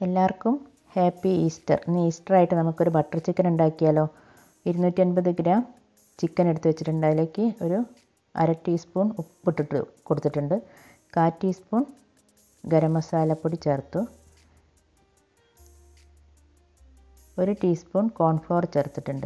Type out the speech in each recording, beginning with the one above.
എല്ലാവർക്കും happy Easter ഇന്ന് Easter ആയിട്ട് നമുക്കൊരു ബട്ടർ ചിക്കൻ ഉണ്ടാക്കിയാലോ ഇരുന്നൂറ്റി അൻപത് ഗ്രാം ചിക്കൻ എടുത്ത് വെച്ചിട്ടുണ്ട് അതിലേക്ക് ഒരു അര ടീസ്പൂൺ ഉപ്പിട്ടിട്ട് കൊടുത്തിട്ടുണ്ട് കാ ടീസ്പൂൺ ഗരം മസാലപ്പൊടി ചേർത്തു ഒരു ടീസ്പൂൺ കോൺഫ്ലോർ ചേർത്തിട്ടുണ്ട്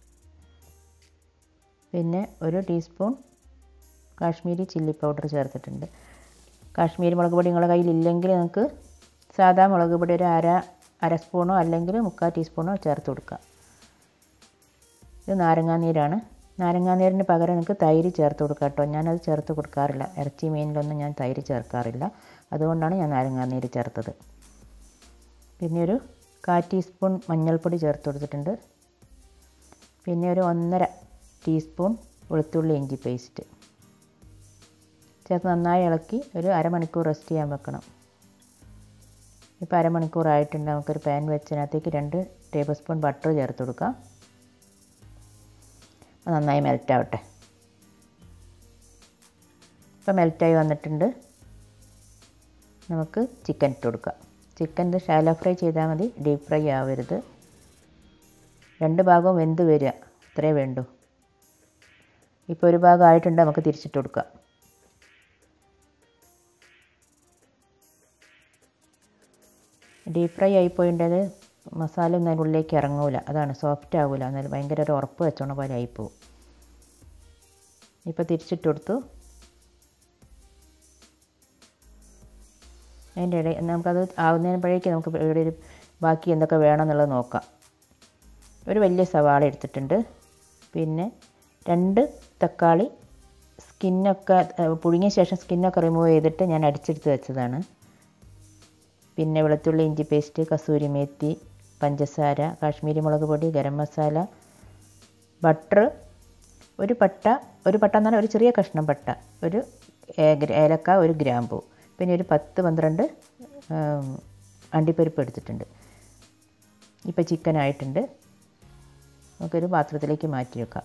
പിന്നെ ഒരു ടീസ്പൂൺ കാശ്മീരി ചില്ലി പൗഡർ ചേർത്തിട്ടുണ്ട് കാശ്മീരി മുളക് പൊടി നിങ്ങളുടെ കയ്യിൽ ഇല്ലെങ്കിൽ നിങ്ങൾക്ക് സാധാ മുളക് പൊടി ഒരു അര അര സ്പൂണോ അല്ലെങ്കിൽ മുക്കാൽ ടീസ്പൂണോ ചേർത്ത് കൊടുക്കുക ഇത് നാരങ്ങാനീരാണ് നാരങ്ങാനീരിന് പകരം നിങ്ങൾക്ക് തൈര് ചേർത്ത് കൊടുക്കുക കേട്ടോ ഞാനത് ചേർത്ത് കൊടുക്കാറില്ല ഇറച്ചി മീനിലൊന്നും ഞാൻ തൈര് ചേർക്കാറില്ല അതുകൊണ്ടാണ് ഞാൻ നാരങ്ങാനീര് ചേർത്തത് പിന്നെ ഒരു കാൽ ടീസ്പൂൺ മഞ്ഞൾപ്പൊടി ചേർത്ത് കൊടുത്തിട്ടുണ്ട് പിന്നെ ഒരു ഒന്നര ടീസ്പൂൺ വെളുത്തുള്ളി ഇഞ്ചി പേസ്റ്റ് ചേർത്ത് നന്നായി ഇളക്കി ഒരു അരമണിക്കൂർ റെസ്റ്റ് ചെയ്യാൻ വെക്കണം ഇപ്പോൾ അരമണിക്കൂർ ആയിട്ടുണ്ട് നമുക്കൊരു പാൻ വെച്ചതിനകത്തേക്ക് രണ്ട് ടേബിൾ സ്പൂൺ ബട്ടർ ചേർത്ത് കൊടുക്കാം അത് നന്നായി മെൽറ്റ് ആവട്ടെ ഇപ്പോൾ മെൽറ്റായി വന്നിട്ടുണ്ട് നമുക്ക് ചിക്കൻ ഇട്ട് കൊടുക്കാം ചിക്കൻ ഇത് ഷാലോ ഫ്രൈ ചെയ്താൽ മതി ഡീപ്പ് ഫ്രൈ ആവരുത് രണ്ട് ഭാഗവും വെന്ത് വരിക അത്രേ വേണ്ടൂ ഇപ്പോൾ ഒരു ഭാഗം ആയിട്ടുണ്ട് നമുക്ക് തിരിച്ചിട്ട് കൊടുക്കാം ഡീപ്പ് ഫ്രൈ ആയിപ്പോയിൻ്റെത് മസാല ഒന്നും അതിൻ്റെ ഉള്ളിലേക്ക് ഇറങ്ങൂല അതാണ് സോഫ്റ്റ് ആവില്ല എന്നാലും ഭയങ്കര ഒരു ഉറപ്പ് വെച്ചോണ പോലെ ആയിപ്പോവും ഇപ്പോൾ തിരിച്ചിട്ട് കൊടുത്തു അതിൻ്റെ ഇടയിൽ നമുക്കത് ആവുന്നതിനപ്പോഴേക്ക് നമുക്ക് ഇവിടെ ഒരു ബാക്കി എന്തൊക്കെ വേണമെന്നുള്ളത് നോക്കാം ഒരു വലിയ സവാള എടുത്തിട്ടുണ്ട് പിന്നെ രണ്ട് തക്കാളി സ്കിന്നൊക്കെ പുഴുങ്ങിയ ശേഷം സ്കിന്നൊക്കെ റിമൂവ് ചെയ്തിട്ട് ഞാൻ അടിച്ചെടുത്ത് വെച്ചതാണ് പിന്നെ വെളുത്തുള്ളി ഇഞ്ചി പേസ്റ്റ് കസൂരി മേത്തി പഞ്ചസാര കാശ്മീരി മുളക് പൊടി ഗരം മസാല ബട്ടർ ഒരു പട്ട ഒരു പട്ട എന്ന് പറഞ്ഞാൽ ഒരു ചെറിയ കഷ്ണം പട്ട ഒരു ഏലക്ക ഒരു ഗ്രാമ്പൂ പിന്നെ ഒരു പത്ത് പന്ത്രണ്ട് അണ്ടിപ്പരിപ്പ് എടുത്തിട്ടുണ്ട് ഇപ്പോൾ ചിക്കൻ ആയിട്ടുണ്ട് നമുക്കൊരു പാത്രത്തിലേക്ക് മാറ്റി വെക്കാം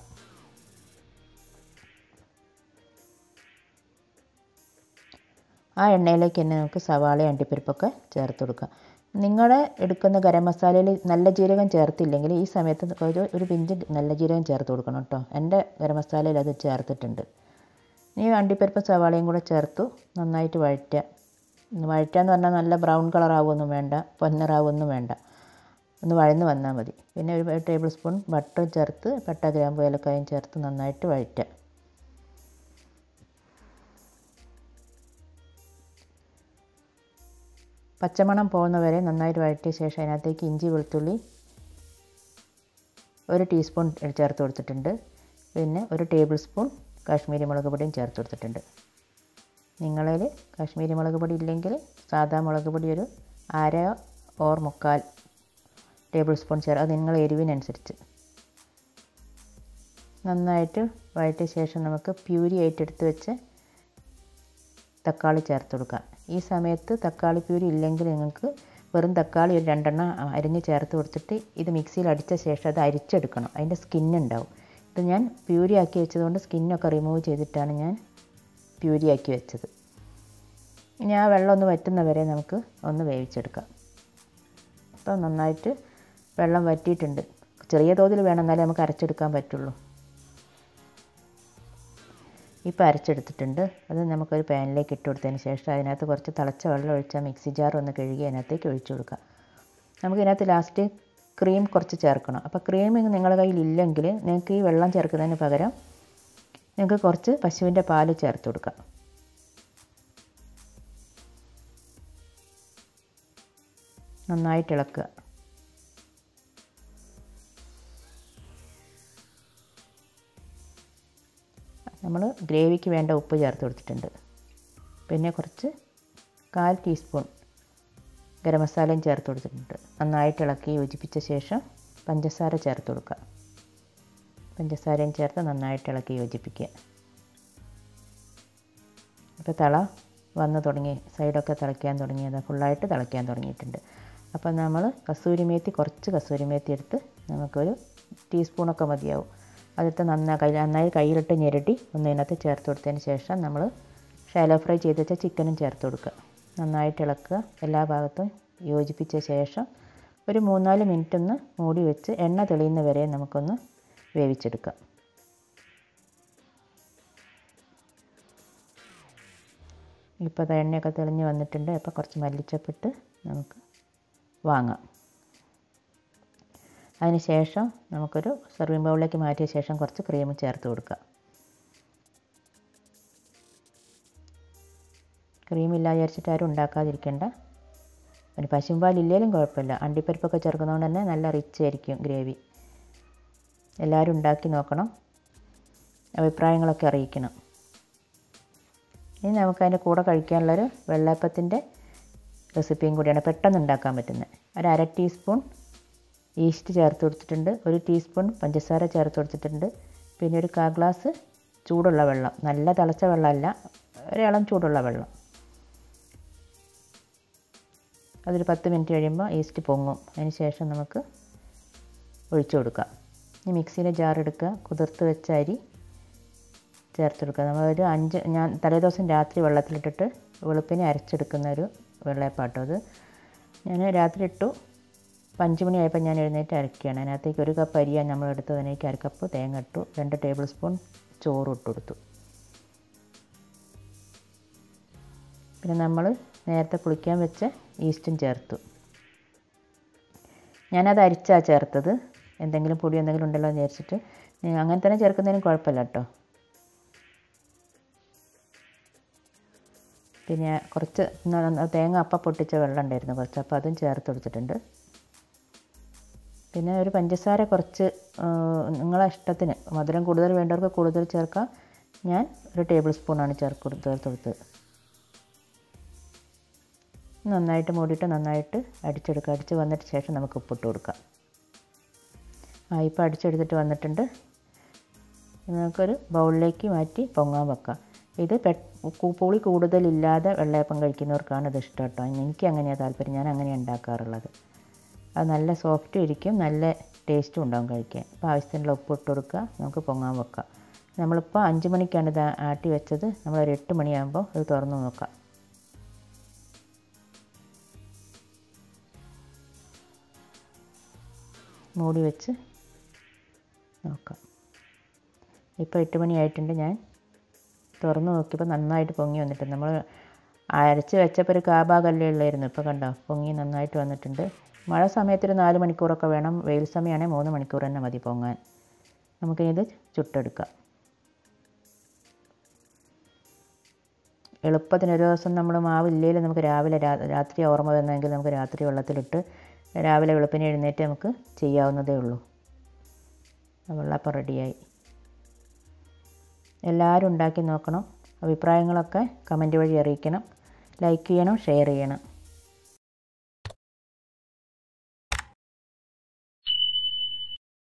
ആ എണ്ണയിലേക്ക് തന്നെ നമുക്ക് സവാള അണ്ടിപ്പരിപ്പൊക്കെ ചേർത്ത് കൊടുക്കാം നിങ്ങളുടെ എടുക്കുന്ന ഗരം മസാലയിൽ നല്ല ജീരകം ചേർത്തില്ലെങ്കിൽ ഈ സമയത്ത് ഒരു ഒരു പിഞ്ച് നല്ല ജീരകം ചേർത്ത് കൊടുക്കണം കേട്ടോ എൻ്റെ ഗരം മസാലയിൽ അത് ചേർത്തിട്ടുണ്ട് ഇനി അണ്ടിപ്പരിപ്പ് സവാളയും കൂടെ ചേർത്തു നന്നായിട്ട് വഴറ്റുക വഴറ്റുക എന്ന് പറഞ്ഞാൽ നല്ല ബ്രൗൺ കളറാവുമൊന്നും വേണ്ട പൊന്നറാവൊന്നും വേണ്ട ഒന്ന് വഴന്ന് വന്നാൽ മതി പിന്നെ ഒരു ടേബിൾ സ്പൂൺ ബട്ടർ ചേർത്ത് പട്ട ഗ്രാമ്പു ഏലക്കായും ചേർത്ത് നന്നായിട്ട് വഴറ്റുക പച്ചമണം പോകുന്ന വരെ നന്നായിട്ട് വഴറ്റിയ ശേഷം അതിനകത്തേക്ക് ഇഞ്ചി വെളുത്തുള്ളി ഒരു ടീസ്പൂൺ ചേർത്ത് കൊടുത്തിട്ടുണ്ട് പിന്നെ ഒരു ടേബിൾ സ്പൂൺ കാശ്മീരി മുളക് പൊടിയും ചേർത്ത് കൊടുത്തിട്ടുണ്ട് നിങ്ങളിൽ കാശ്മീരി മുളക് പൊടി ഇല്ലെങ്കിൽ സാധാ മുളക് പൊടി ഒരു അര ഓർ മുക്കാൽ ടേബിൾ സ്പൂൺ ചേർ അത് നിങ്ങൾ എരിവിനനുസരിച്ച് നന്നായിട്ട് വഴറ്റിയ ശേഷം നമുക്ക് പ്യൂരി ആയിട്ട് എടുത്ത് വെച്ച് തക്കാളി ചേർത്ത് കൊടുക്കാം ഈ സമയത്ത് തക്കാളി പ്യൂരി ഇല്ലെങ്കിൽ നിങ്ങൾക്ക് വെറും തക്കാളി ഒരു രണ്ടെണ്ണം അരിഞ്ഞ് ചേർത്ത് കൊടുത്തിട്ട് ഇത് മിക്സിയിൽ അടിച്ച ശേഷം അത് അരിച്ചെടുക്കണം അതിൻ്റെ സ്കിന്നുണ്ടാവും ഇത് ഞാൻ പ്യൂരി ആക്കി വെച്ചതുകൊണ്ട് സ്കിന്നൊക്കെ റിമൂവ് ചെയ്തിട്ടാണ് ഞാൻ പ്യൂരി ആക്കി വെച്ചത് ഇനി ആ വെള്ളം ഒന്ന് വറ്റുന്ന വരെ നമുക്ക് ഒന്ന് വേവിച്ചെടുക്കാം അപ്പോൾ നന്നായിട്ട് വെള്ളം വറ്റിയിട്ടുണ്ട് ചെറിയ തോതിൽ വേണം എന്നാലേ നമുക്ക് അരച്ചെടുക്കാൻ പറ്റുള്ളൂ ഇപ്പോൾ അരച്ചെടുത്തിട്ടുണ്ട് അത് നമുക്കൊരു പാനിലേക്ക് ഇട്ട് കൊടുത്തതിന് ശേഷം അതിനകത്ത് കുറച്ച് തിളച്ച വെള്ളം ഒഴിച്ചാൽ മിക്സി ജാർ ഒന്ന് കഴുകി അതിനകത്തേക്ക് ഒഴിച്ചു കൊടുക്കാം നമുക്കിതിനകത്ത് ലാസ്റ്റ് ക്രീം കുറച്ച് ചേർക്കണം അപ്പോൾ ക്രീം നിങ്ങളുടെ കയ്യിൽ ഇല്ലെങ്കിൽ നിങ്ങൾക്ക് ഈ വെള്ളം ചേർക്കുന്നതിന് പകരം നിങ്ങൾക്ക് കുറച്ച് പശുവിൻ്റെ പാല് ചേർത്ത് കൊടുക്കാം നന്നായിട്ട് ഇളക്കുക നമ്മൾ ഗ്രേവിക്ക് വേണ്ട ഉപ്പ് ചേർത്ത് കൊടുത്തിട്ടുണ്ട് പിന്നെ കുറച്ച് കാൽ ടീസ്പൂൺ ഗരം മസാലയും ചേർത്ത് കൊടുത്തിട്ടുണ്ട് നന്നായിട്ട് ഇളക്കി യോജിപ്പിച്ച ശേഷം പഞ്ചസാര ചേർത്ത് കൊടുക്കുക പഞ്ചസാരയും ചേർത്ത് നന്നായിട്ട് ഇളക്കി യോജിപ്പിക്കുക ഇപ്പോൾ തള വന്ന് തുടങ്ങി സൈഡൊക്കെ തിളയ്ക്കാൻ തുടങ്ങിയത് ഫുള്ളായിട്ട് തിളയ്ക്കാൻ തുടങ്ങിയിട്ടുണ്ട് അപ്പോൾ നമ്മൾ കസൂരി മേത്തി കുറച്ച് കസൂരി മേത്തി എടുത്ത് നമുക്കൊരു ടീസ്പൂണൊക്കെ മതിയാവും അതെടുത്ത് നന്നായി കൈ നന്നായി കയ്യിലിട്ട് ഞെരടി ഒന്ന് ഇതിനകത്ത് ചേർത്ത് കൊടുത്തതിന് ശേഷം നമ്മൾ ഷാലോ ഫ്രൈ ചെയ്ത് വെച്ച ചിക്കനും ചേർത്ത് കൊടുക്കുക നന്നായിട്ട് ഇളക്കുക എല്ലാ ഭാഗത്തും യോജിപ്പിച്ച ശേഷം ഒരു മൂന്നാല് മിനിറ്റ് ഒന്ന് മൂടി വെച്ച് എണ്ണ തെളിയുന്ന വരെ നമുക്കൊന്ന് വേവിച്ചെടുക്കാം ഇപ്പോൾ അത് എണ്ണയൊക്കെ തെളിഞ്ഞ് വന്നിട്ടുണ്ട് അപ്പോൾ കുറച്ച് മല്ലിച്ചപ്പിട്ട് നമുക്ക് വാങ്ങാം അതിന് ശേഷം നമുക്കൊരു സെർവിങ് ബൗളിലേക്ക് മാറ്റിയ ശേഷം കുറച്ച് ക്രീം ചേർത്ത് കൊടുക്കാം ക്രീം ഇല്ല വിചാരിച്ചിട്ട് ആരും ഉണ്ടാക്കാതിരിക്കേണ്ട പിന്നെ പശുമ്പാലില്ലേലും കുഴപ്പമില്ല അണ്ടിപ്പരിപ്പൊക്കെ ചേർക്കുന്നതുകൊണ്ട് തന്നെ നല്ല റിച്ച് ആയിരിക്കും ഗ്രേവി എല്ലാവരും ഉണ്ടാക്കി നോക്കണം അഭിപ്രായങ്ങളൊക്കെ അറിയിക്കണം ഇനി നമുക്ക് അതിൻ്റെ കൂടെ കഴിക്കാനുള്ളൊരു വെള്ളയപ്പത്തിൻ്റെ റെസിപ്പിയും കൂടിയാണ് പെട്ടെന്ന് ഉണ്ടാക്കാൻ പറ്റുന്നത് ഒരു അര ടീസ്പൂൺ ഈസ്റ്റ് ചേർത്ത് കൊടുത്തിട്ടുണ്ട് ഒരു ടീസ്പൂൺ പഞ്ചസാര ചേർത്ത് കൊടുത്തിട്ടുണ്ട് പിന്നെ ഒരു കാ ഗ്ലാസ് ചൂടുള്ള വെള്ളം നല്ല തിളച്ച വെള്ളമല്ല ഒരിളം ചൂടുള്ള വെള്ളം അതൊരു പത്ത് മിനിറ്റ് കഴിയുമ്പോൾ ഈസ്റ്റ് പൊങ്ങും അതിന് ശേഷം നമുക്ക് ഒഴിച്ചു കൊടുക്കാം ഇനി മിക്സിയിലെ ജാർ എടുക്കുക കുതിർത്ത് വെച്ച അരി ചേർത്തെടുക്കുക നമ്മളൊരു അഞ്ച് ഞാൻ തലേദിവസം രാത്രി വെള്ളത്തിലിട്ടിട്ട് വെളുപ്പിനെ അരച്ചെടുക്കുന്ന ഒരു വെള്ളയപ്പാട്ടോ അത് ഞാൻ രാത്രി ഇട്ടു ഇപ്പം അഞ്ച് മണിയായപ്പോൾ ഞാൻ എഴുന്നേറ്റ് അരക്കുകയാണ് അതിനകത്തേക്ക് ഒരു കപ്പ് അരിയാണ് നമ്മൾ എടുത്തത് അതിലേക്ക് അര കപ്പ് തേങ്ങ ഇട്ടു രണ്ട് ടേബിൾ സ്പൂൺ ചോറ് ഇട്ട് കൊടുത്തു പിന്നെ നമ്മൾ നേരത്തെ പുളിക്കാൻ വെച്ച ഈസ്റ്റും ചേർത്തു ഞാനത് അരിച്ചാണ് ചേർത്തത് എന്തെങ്കിലും പൊടി എന്തെങ്കിലും ഉണ്ടല്ലോ എന്ന് വിചാരിച്ചിട്ട് അങ്ങനെ തന്നെ ചേർക്കുന്നതിനും കുഴപ്പമില്ല കേട്ടോ പിന്നെ കുറച്ച് തേങ്ങ അപ്പം പൊട്ടിച്ച വെള്ളം ഉണ്ടായിരുന്നു കുറച്ച് അപ്പോൾ അതും ചേർത്ത് കൊടുത്തിട്ടുണ്ട് പിന്നെ ഒരു പഞ്ചസാര കുറച്ച് നിങ്ങളെ ഇഷ്ടത്തിന് മധുരം കൂടുതൽ വേണ്ടവർക്ക് കൂടുതൽ ചേർക്കാം ഞാൻ ഒരു ടേബിൾ സ്പൂണാണ് ചേർത്ത് ചേർത്ത് കൊടുത്തത് നന്നായിട്ട് മൂടിയിട്ട് നന്നായിട്ട് അടിച്ചെടുക്കുക അടിച്ച് വന്നിട്ട് ശേഷം നമുക്ക് ഉപ്പിട്ട് കൊടുക്കാം ആ ഇപ്പോൾ അടിച്ചെടുത്തിട്ട് വന്നിട്ടുണ്ട് നമുക്കൊരു ബൗളിലേക്ക് മാറ്റി പൊങ്ങാൻ വെക്കാം ഇത് പെ പുളി കൂടുതലില്ലാതെ വെള്ളയപ്പം കഴിക്കുന്നവർക്കാണ് ഇത് ഇഷ്ടം കേട്ടോ എനിക്ക് അങ്ങനെയാണ് താല്പര്യം ഞാൻ അങ്ങനെയാണ് ഉണ്ടാക്കാറുള്ളത് അത് നല്ല സോഫ്റ്റും ഇരിക്കും നല്ല ടേസ്റ്റും ഉണ്ടാവും കഴിക്കാൻ അപ്പോൾ ആവശ്യത്തിനുള്ള ഉപ്പ് ഇട്ട് കൊടുക്കുക നമുക്ക് പൊങ്ങാൻ വെക്കാം നമ്മളിപ്പോൾ അഞ്ച് മണിക്കാണ് ഇത് ആട്ടി വെച്ചത് നമ്മളൊരു എട്ട് മണിയാകുമ്പോൾ ഇത് തുറന്ന് നോക്കാം മൂടി വെച്ച് നോക്കാം ഇപ്പോൾ എട്ട് മണിയായിട്ടുണ്ട് ഞാൻ തുറന്ന് നോക്കിയപ്പോൾ നന്നായിട്ട് പൊങ്ങി വന്നിട്ടുണ്ട് നമ്മൾ അരച്ച് വെച്ചപ്പോൾ ഒരു കാബാകല്ലേ ഉള്ളായിരുന്നു ഇപ്പോൾ കണ്ടോ പൊങ്ങി നന്നായിട്ട് വന്നിട്ടുണ്ട് മഴ സമയത്തൊരു നാല് മണിക്കൂറൊക്കെ വേണം വെയിൽ സമയമാണെങ്കിൽ മൂന്ന് മണിക്കൂർ തന്നെ മതി പൊങ്ങാൻ നമുക്കിത് ചുട്ടെടുക്കാം എളുപ്പത്തിന് ഒരു ദിവസം നമ്മൾ മാവില്ലെങ്കിൽ നമുക്ക് രാവിലെ രാത്രി ഓർമ്മ വന്നെങ്കിൽ നമുക്ക് രാത്രി വെള്ളത്തിലിട്ട് രാവിലെ വെളുപ്പിനെ എഴുന്നേറ്റ് നമുക്ക് ചെയ്യാവുന്നതേ ഉള്ളൂ വെള്ളപ്പം റെഡിയായി എല്ലാവരും ഉണ്ടാക്കി നോക്കണം അഭിപ്രായങ്ങളൊക്കെ കമൻറ്റ് വഴി അറിയിക്കണം ലൈക്ക് ചെയ്യണം ഷെയർ ചെയ്യണം